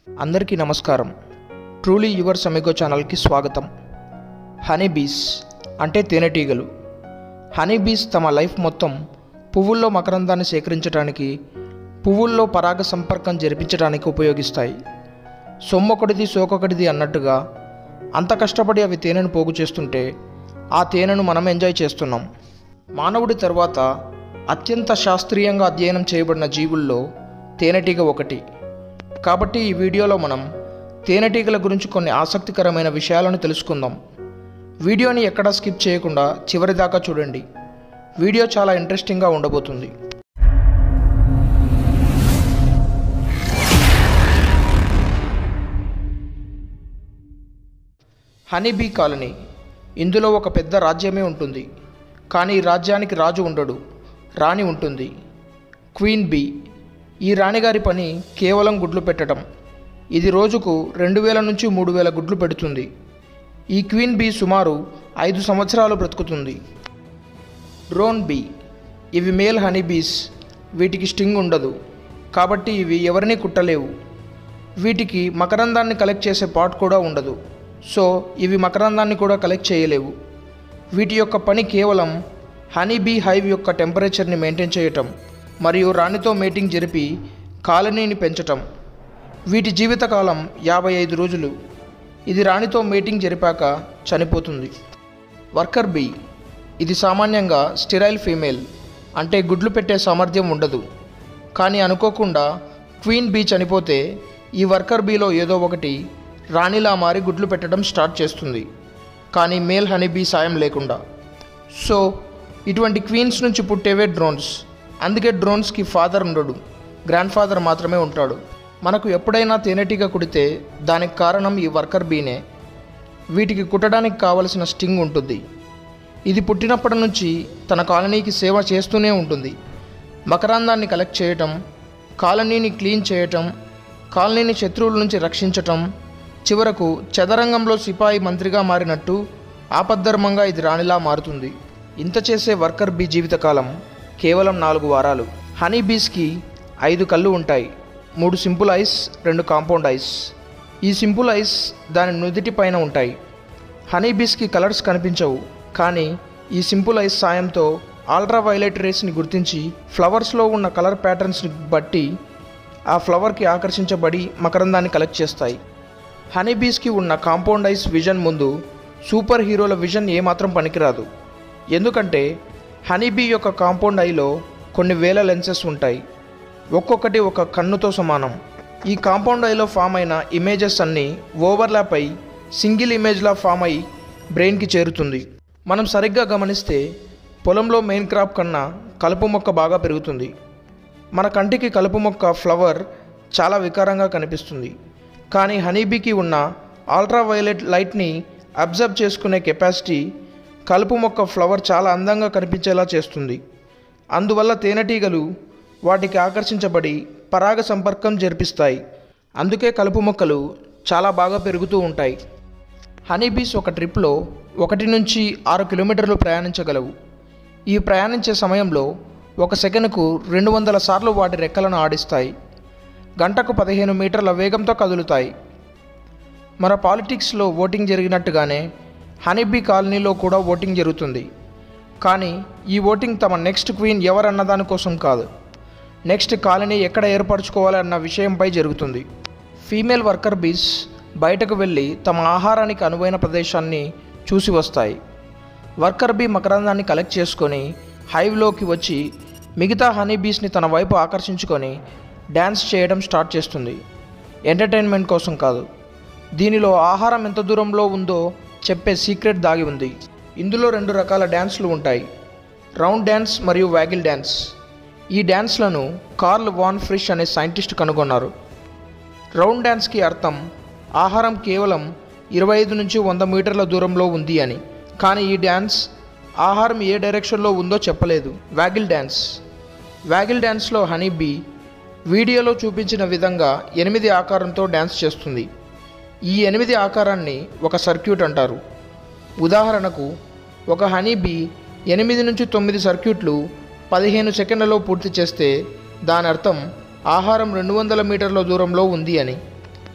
అందరికీ నమస్కారం truly your సమిగో ఛానల్కి స్వాగతం హనీ బీస్ అంటే తేనెటీగలు హనీ బీస్ తమ లైఫ్ మొత్తం పువ్వుల్లో మకరందాన్ని సేకరించడానికి పువ్వుల్లో పరాగ సంపర్కం జరిపించడానికి ఉపయోగిస్తాయి సొమ్మొకటిది సోకొకటిది అన్నట్టుగా అంత కష్టపడి అవి తేనెను పోగు చేస్తుంటే ఆ తేనెను మనం ఎంజాయ్ చేస్తున్నాం మానవుడి తర్వాత అత్యంత శాస్త్రీయంగా అధ్యయనం చేయబడిన జీవుల్లో తేనెటీగ ఒకటి కాబట్టి ఈ వీడియోలో మనం తేనెటీగల గురించి కొన్ని ఆసక్తికరమైన విషయాలను తెలుసుకుందాం వీడియోని ఎక్కడా స్కిప్ చేయకుండా చివరి దాకా చూడండి వీడియో చాలా ఇంట్రెస్టింగ్గా ఉండబోతుంది హనీబీ కాలనీ ఇందులో ఒక పెద్ద రాజ్యమే ఉంటుంది కానీ ఈ రాజ్యానికి రాజు ఉండడు రాణి ఉంటుంది క్వీన్ బీ ఈ రాణిగారి పని కేవలం గుడ్లు పెట్టడం ఇది రోజుకు రెండు వేల నుంచి మూడు వేల గుడ్లు పెడుతుంది ఈ క్వీన్ బీ సుమారు ఐదు సంవత్సరాలు బ్రతుకుతుంది డ్రోన్ బీ ఇవి మేల్ హనీ బీస్ వీటికి స్టింగ్ ఉండదు కాబట్టి ఇవి ఎవరిని కుట్టలేవు వీటికి మకరందాన్ని కలెక్ట్ చేసే పాట్ కూడా ఉండదు సో ఇవి మకరందాన్ని కూడా కలెక్ట్ చేయలేవు వీటి యొక్క పని కేవలం హనీ బీ హైవ్ యొక్క టెంపరేచర్ని మెయింటైన్ చేయటం మరియు రాణితో మీటింగ్ జరిపి కాలనీని పెంచటం వీటి జీవితకాలం యాభై ఐదు రోజులు ఇది రాణితో మీటింగ్ జరిపాక చనిపోతుంది వర్కర్ బీ ఇది సామాన్యంగా స్టిరైల్ ఫీమేల్ అంటే గుడ్లు పెట్టే సామర్థ్యం ఉండదు కానీ అనుకోకుండా క్వీన్ బీ చనిపోతే ఈ వర్కర్ బీలో ఏదో ఒకటి రాణిలా మారి గుడ్లు పెట్టడం స్టార్ట్ చేస్తుంది కానీ మేల్ హనీ బీ సాయం లేకుండా సో ఇటువంటి క్వీన్స్ నుంచి పుట్టేవే డ్రోన్స్ అందుకే డ్రోన్స్కి ఫాదర్ ఉండడు గ్రాండ్ ఫాదర్ మాత్రమే ఉంటాడు మనకు ఎప్పుడైనా తేనెటీగ కుడితే దానికి కారణం ఈ వర్కర్ బీనే వీటికి కుట్టడానికి కావలసిన స్టింగ్ ఉంటుంది ఇది పుట్టినప్పటి నుంచి తన కాలనీకి సేవ చేస్తూనే ఉంటుంది మకరాందాన్ని కలెక్ట్ చేయటం కాలనీని క్లీన్ చేయటం కాలనీని శత్రువుల నుంచి రక్షించటం చివరకు చదరంగంలో సిపాయి మంత్రిగా మారినట్టు ఆపద్ధర్మంగా ఇది రాణిలా మారుతుంది ఇంత చేసే వర్కర్ బీ జీవితకాలం కేవలం నాలుగు వారాలు హనీ బీస్కి ఐదు కళ్ళు ఉంటాయి మూడు సింపుల్ ఐస్ రెండు కాంపౌండ్ ఐస్ ఈ సింపుల్ ఐస్ దాని నుదిటి పైన ఉంటాయి హనీ బీస్కి కలర్స్ కనిపించవు కానీ ఈ సింపుల్ ఐస్ సాయంతో అల్ట్రా వైలెట్ రేస్ని గుర్తించి ఫ్లవర్స్లో ఉన్న కలర్ ప్యాటర్న్స్ని బట్టి ఆ ఫ్లవర్కి ఆకర్షించబడి మకరందాన్ని కలెక్ట్ చేస్తాయి హనీ బీస్కి ఉన్న కాంపౌండ్ ఐస్ విజన్ ముందు సూపర్ హీరోల విజన్ ఏమాత్రం పనికిరాదు ఎందుకంటే హనీబీ యొక్క కాంపౌండ్ ఐలో కొన్ని వేల లెన్సెస్ ఉంటాయి ఒక్కొక్కటి ఒక కన్నుతో సమానం ఈ కాంపౌండ్ ఐలో ఫామ్ అయిన ఇమేజెస్ అన్నీ ఓవర్లాప్ అయి సింగిల్ ఇమేజ్లా ఫామ్ అయి బ్రెయిన్కి చేరుతుంది మనం సరిగ్గా గమనిస్తే పొలంలో మెయిన్ క్రాప్ కన్నా కలుపు మొక్క బాగా పెరుగుతుంది మన కంటికి కలుపు మొక్క ఫ్లవర్ చాలా వికారంగా కనిపిస్తుంది కానీ హనీబీకి ఉన్న అల్ట్రా వైలెట్ లైట్ని అబ్జర్వ్ చేసుకునే కెపాసిటీ కలుపు మొక్క ఫ్లవర్ చాలా అందంగా కనిపించేలా చేస్తుంది అందువల్ల తేనెటీగలు వాటికి ఆకర్షించబడి పరాగ సంపర్కం జరిపిస్తాయి అందుకే కలుపు మొక్కలు చాలా బాగా పెరుగుతూ ఉంటాయి హనీబీస్ ఒక ట్రిప్లో ఒకటి నుంచి ఆరు కిలోమీటర్లు ప్రయాణించగలవు ఈ ప్రయాణించే సమయంలో ఒక సెకనుకు రెండు వందల సార్లు వాటి రెక్కలను ఆడిస్తాయి గంటకు పదిహేను మీటర్ల వేగంతో కదులుతాయి మన పాలిటిక్స్లో ఓటింగ్ జరిగినట్టుగానే హనీబీ కాలనీలో కూడా ఓటింగ్ జరుగుతుంది కానీ ఈ ఓటింగ్ తమ నెక్స్ట్ క్వీన్ ఎవరన్న దానికోసం కాదు నెక్స్ట్ కాలనీ ఎక్కడ ఏర్పరచుకోవాలి అన్న విషయంపై జరుగుతుంది ఫీమేల్ వర్కర్ బీస్ బయటకు వెళ్ళి తమ ఆహారానికి అనువైన ప్రదేశాన్ని చూసి వస్తాయి వర్కర్ బీ మకరందాన్ని కలెక్ట్ చేసుకొని హైవ్లోకి వచ్చి మిగతా హనీ బీస్ని తన వైపు ఆకర్షించుకొని డ్యాన్స్ చేయడం స్టార్ట్ చేస్తుంది ఎంటర్టైన్మెంట్ కోసం కాదు దీనిలో ఆహారం ఎంత దూరంలో ఉందో చెప్పే సీక్రెట్ దాగి ఉంది ఇందులో రెండు రకాల డ్యాన్స్లు ఉంటాయి రౌండ్ డ్యాన్స్ మరియు వ్యాగిల్ డ్యాన్స్ ఈ డ్యాన్స్లను కార్ల్ వాన్ ఫ్రిష్ అనే సైంటిస్ట్ కనుగొన్నారు రౌండ్ డ్యాన్స్కి అర్థం ఆహారం కేవలం ఇరవై ఐదు నుంచి వంద మీటర్ల దూరంలో ఉంది అని కానీ ఈ డ్యాన్స్ ఆహారం ఏ డైరెక్షన్లో ఉందో చెప్పలేదు వ్యాగిల్ డ్యాన్స్ వ్యాగిల్ డ్యాన్స్లో హనీ బీ వీడియోలో చూపించిన విధంగా ఎనిమిది ఆకారంతో డ్యాన్స్ చేస్తుంది ఈ ఎనిమిది ఆకారాన్ని ఒక సర్క్యూట్ అంటారు ఉదాహరణకు ఒక హనీ బీ ఎనిమిది నుంచి తొమ్మిది సర్క్యూట్లు పదిహేను సెకండ్లలో పూర్తి చేస్తే దాని అర్థం ఆహారం రెండు వందల మీటర్ల దూరంలో ఉంది అని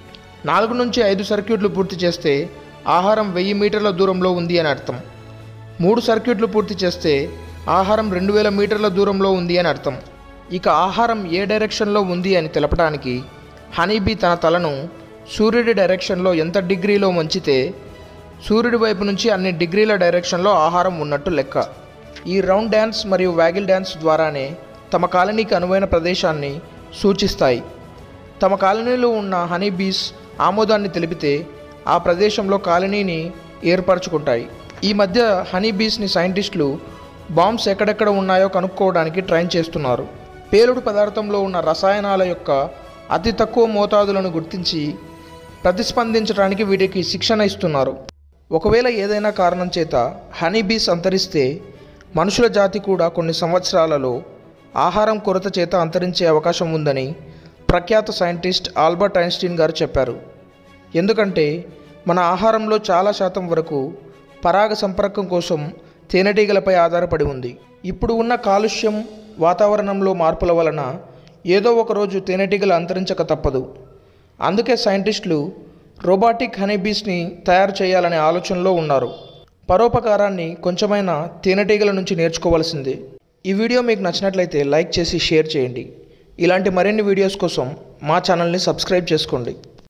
నాలుగు నుంచి ఐదు సర్క్యూట్లు పూర్తి చేస్తే ఆహారం వెయ్యి మీటర్ల దూరంలో ఉంది అని అర్థం మూడు సర్క్యూట్లు పూర్తి చేస్తే ఆహారం రెండు వేల మీటర్ల దూరంలో ఉంది అని అర్థం ఇక ఆహారం ఏ డైరెక్షన్లో ఉంది అని తెలపడానికి హనీబీ తన తలను సూర్యుడి డైరెక్షన్లో ఎంత డిగ్రీలో వంచితే సూర్యుడి వైపు నుంచి అన్ని డిగ్రీల డైరెక్షన్లో ఆహారం ఉన్నట్టు లెక్క ఈ రౌండ్ డ్యాన్స్ మరియు వ్యాగిల్ డ్యాన్స్ ద్వారానే తమ కాలనీకి అనువైన ప్రదేశాన్ని సూచిస్తాయి తమ కాలనీలో ఉన్న హనీ బీస్ ఆమోదాన్ని తెలిపితే ఆ ప్రదేశంలో కాలనీని ఏర్పరచుకుంటాయి ఈ మధ్య హనీ బీస్ని సైంటిస్టులు బాంబ్స్ ఎక్కడెక్కడ ఉన్నాయో కనుక్కోవడానికి ట్రైన్ చేస్తున్నారు పేలుడు పదార్థంలో ఉన్న రసాయనాల యొక్క అతి తక్కువ మోతాదులను గుర్తించి ప్రతిస్పందించడానికి వీటికి శిక్షణ ఇస్తున్నారు ఒకవేళ ఏదైనా కారణం చేత హనీ బీస్ అంతరిస్తే మనుషుల జాతి కూడా కొన్ని సంవత్సరాలలో ఆహారం కొరత చేత అంతరించే అవకాశం ఉందని ప్రఖ్యాత సైంటిస్ట్ ఆల్బర్ట్ ఐన్స్టీన్ గారు చెప్పారు ఎందుకంటే మన ఆహారంలో చాలా శాతం వరకు పరాగ సంపర్కం కోసం తేనెటీగలపై ఆధారపడి ఉంది ఇప్పుడు ఉన్న కాలుష్యం వాతావరణంలో మార్పుల వలన ఏదో ఒక రోజు తేనెటీగలు అంతరించక తప్పదు అందుకే సైంటిస్టులు రోబాటిక్ హనీబీస్ని తయారు చేయాలనే ఆలోచనలో ఉన్నారు పరోపకారాన్ని కొంచెమైనా తేనెటీగల నుంచి నేర్చుకోవాల్సిందే ఈ వీడియో మీకు నచ్చినట్లయితే లైక్ చేసి షేర్ చేయండి ఇలాంటి మరిన్ని వీడియోస్ కోసం మా ఛానల్ని సబ్స్క్రైబ్ చేసుకోండి